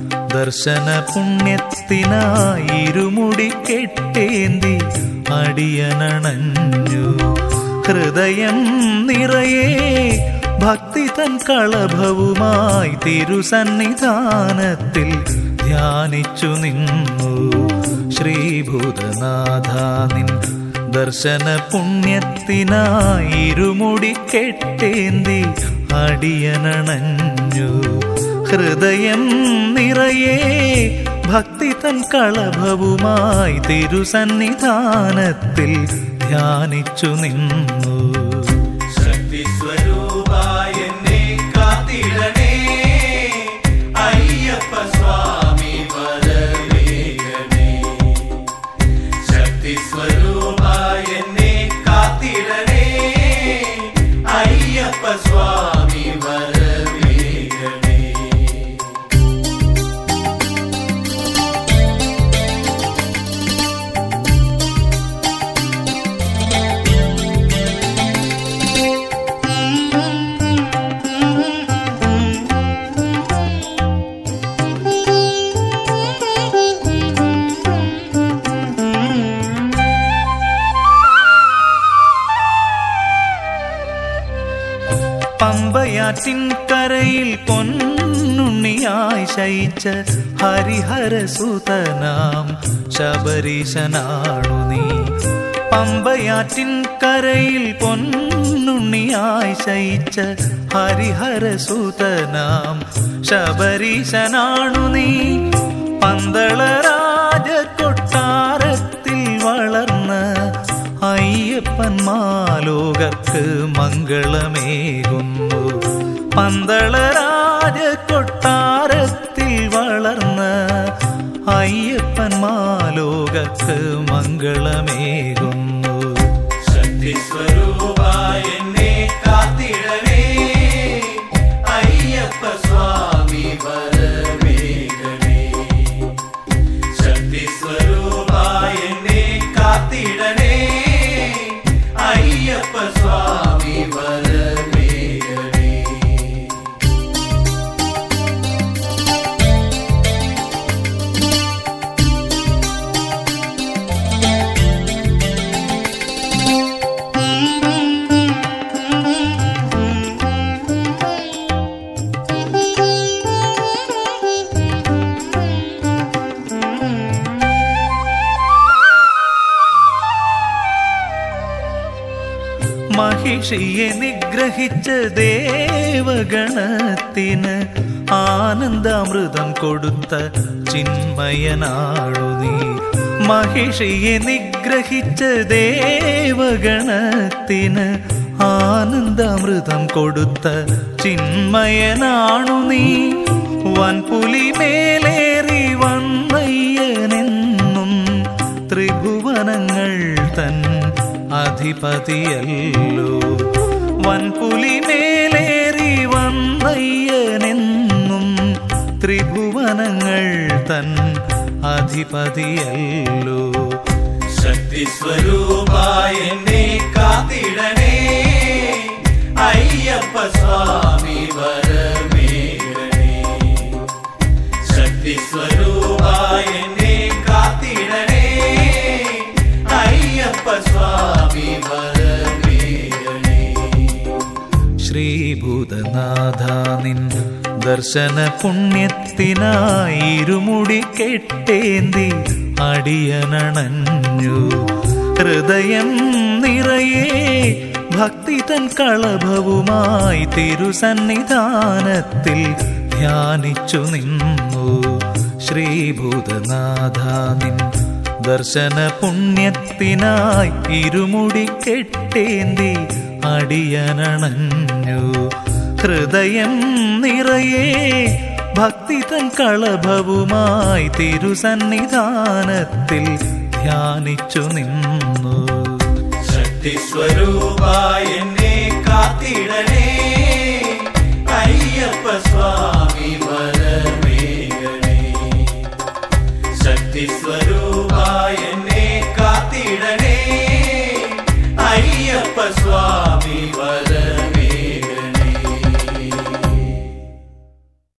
ദർശന പുണ്യത്തിനായി ഇരുമുടി കെട്ടേന്തി അടിയനണഞ്ഞു ഹൃദയം നിറയെ ഭക്തി തൻ കളഭവുമായി തിരുസന്നിധാനത്തിൽ ധ്യാനിച്ചു നിന്നു ശ്രീഭൂതനാഥ നിൻ ദർശന പുണ്യത്തിനായി ഇരുമുടി കെട്ടേന്തി അടിയനണഞ്ഞു ഹൃദയം നിറയെ ഭക്തി തൻ കളഭവുമായി തിരുസന്നിധാനത്തിൽ ധ്യാനിച്ചു നിന്നു ശക്തിസ്വരൂപായ എന്നെ കാത്തിടണേ അയ്യപ്പ സ്വാമി വരവേഗണേ ശക്തിസ്വരൂപായ എന്നെ കാത്തിടണേ അയ്യപ്പ സ്വാമി വരവേഗണേ പമ്പയാറ്റിൻ കരയിൽ പൊന്നുണ്ണിയായി ശയിച്ച ഹരിഹരസുതനാം ശബരീശനാണു നീ പമ്പയാറ്റിൻ കരയിൽ പൊന്നുണ്ണിയായി ശയിച്ച ഹരിഹരസുതനാം ശബരീശനാണു നീ പന്തളരാജ കൊട്ടാരത്തിൽ വളർന്ന അയ്യപ്പൻ മാലോകർക്ക് മംഗളമേകുന്നു പന്തളരാജ കൊട്ടാരത്തിൽ വളർന്ന അയ്യപ്പൻ മാലോകർക്ക് മംഗളമേകുന്നു ശക്തിസ്വരൂപായ എന്നെ കാത്തിടണേ അയ്യപ്പ സ്വാമി വരവേഗണേ ശക്തിസ്വരൂപായ എന്നെ കാത്തിടണേ അയ്യപ്പ സ്വാമി വരവേഗണേ മഹിഷിയെ നിഗ്രഹിച്ച ദേവഗണത്തിന് ആനന്ദാമൃതം കൊടുത്ത ചിന്മയനാണു നീ മഹിഷിയെ നിഗ്രഹിച്ച ദേവഗണത്തിന് ആനന്ദാമൃതം കൊടുത്ത ചിന്മയനാണു നീ വൻപുലി മേലേറി വന്നയ്യനെന്നും ത്രിഭുവനങ്ങൾ തൻ അധിപതിയല്ലോ വൻപുലി മേലേറി വന്നയ്യനെന്നും ത്രിഭുവനങ്ങൾ തൻ അധിപതിയല്ലോ ശക്തിസ്വരൂപായ എന്നെ കാത്തിടണേ അയ്യപ്പ സ്വാമി വരമേകണേ ശക്തിസ്വരൂപായ എന്നെ കാത്തിടണേ അയ്യപ്പ സ്വാമി വരമേകണേ ശ്രീഭൂതനാഥ നിൻ ദർശന പുണ്യത്തിനായി ഇരുമുടി കെട്ടേന്തി അടിയനണഞ്ഞു ഹൃദയം നിറയെ ഭക്തി തൻ കളഭവുമായി തിരുസന്നിധാനത്തിൽ ധ്യാനിച്ചു നിന്നു ശ്രീഭൂതനാഥ നിൻ ദർശന പുണ്യത്തിനായി ഇരുമുടി കെട്ടേന്തി അടിയനണഞ്ഞു ഹൃദയം നിറയെ ഭക്തി തൻ കളഭവുമായി തിരുസന്നിധാനത്തിൽ ധ്യാനിച്ചു നിന്നു ശക്തിസ്വരൂപായ എന്നെ കാത്തിടണേ അയ്യപ്പ സ്വാമി വരമേകണേ ശക്തിസ്വരൂപായ എന്നെ കാത്തിടണേ അയ്യപ്പ സ്വാമി വര